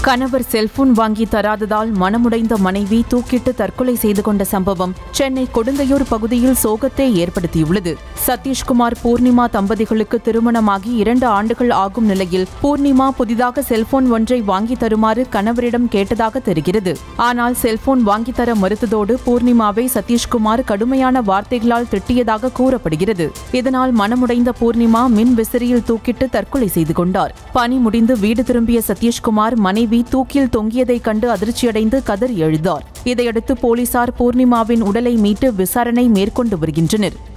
கணவர் செல்போன் வாங்கி தராததால் மனமுடைந்த மனைவி தூக்கிட்டு தற்கொலை செய்து கொண்ட சம்பவம் சென்னை கொடுங்கையூர் பகுதியில் சோகத்தை ஏற்படுத்தியுள்ளது சதீஷ்குமார் பூர்ணிமா தம்பதிகளுக்கு திருமணமாகி இரண்டு ஆண்டுகள் ஆகும் நிலையில் பூர்ணிமா புதிதாக செல்போன் ஒன்றை வாங்கி தருமாறு கணவரிடம் கேட்டதாக தெரிகிறது ஆனால் செல்போன் வாங்கி தர மறுத்ததோடு பூர்ணிமாவை சதீஷ்குமார் கடுமையான வார்த்தைகளால் திட்டியதாக கூறப்படுகிறது இதனால் மனமுடைந்த பூர்ணிமா மின் விசிறியில் தூக்கிட்டு தற்கொலை செய்து கொண்டார் பணி முடிந்து வீடு திரும்பிய சதீஷ்குமார் மனைவி தூக்கில் தொங்கியதைக் கண்டு அதிர்ச்சியடைந்து கதறி எழுதார் இதையடுத்து போலீசார் பூர்ணிமாவின் உடலை மீட்டு விசாரணை மேற்கொண்டு வருகின்றனர்